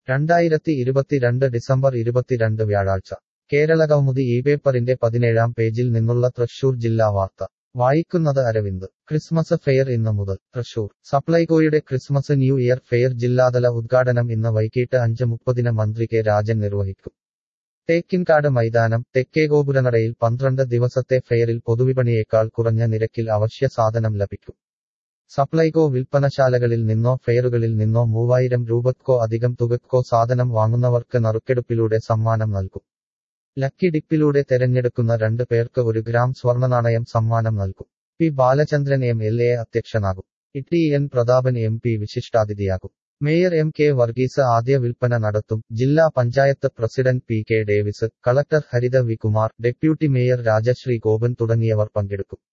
രണ്ടായിരത്തി ഇരുപത്തിരണ്ട് ഡിസംബർ ഇരുപത്തിരണ്ട് വ്യാഴാഴ്ച കേരള കൗമുദി ഈ പേപ്പറിന്റെ പതിനേഴാം പേജിൽ നിന്നുള്ള തൃശൂർ ജില്ലാ വാർത്ത വായിക്കുന്നത് അരവിന്ദ് ക്രിസ്മസ് ഫെയർ ഇന്ന് മുതൽ തൃശൂർ സപ്ലൈകോയുടെ ക്രിസ്മസ് ന്യൂ ഇയർ ഫെയർ ജില്ലാതല ഉദ്ഘാടനം ഇന്ന് വൈകിട്ട് അഞ്ച് മുപ്പതിന് മന്ത്രി കെ രാജൻ നിർവഹിക്കും തേക്കിൻകാട് മൈതാനം തെക്കേ ഗോപുരനടയിൽ പന്ത്രണ്ട് ദിവസത്തെ ഫെയറിൽ പൊതുവിപണിയേക്കാൾ കുറഞ്ഞ നിരക്കിൽ അവശ്യ സാധനം ലഭിക്കും സപ്ലൈകോ വിൽപ്പനശാലകളിൽ നിന്നോ ഫെയറുകളിൽ നിന്നോ മൂവായിരം രൂപക്കോ അധികം തുകക്കോ സാധനം വാങ്ങുന്നവർക്ക് നറുക്കെടുപ്പിലൂടെ സമ്മാനം നൽകും ലക്കി ഡിപ്പിലൂടെ തെരഞ്ഞെടുക്കുന്ന രണ്ട് പേർക്ക് ഒരു ഗ്രാം സ്വർണനാണയം സമ്മാനം നൽകും P Balachandran M L A അധ്യക്ഷനാകും E N Prathapan M P വിശിഷ്ടാതിഥിയാകും മേയർ എം കെ വർഗീസ് ആദ്യ വിൽപ്പന നടത്തും ജില്ലാ panchayat president P K Davis collector Haritha V Kumar deputy mayor Rajasree Gopan തുടങ്ങിയവർ പങ്കെടുക്കും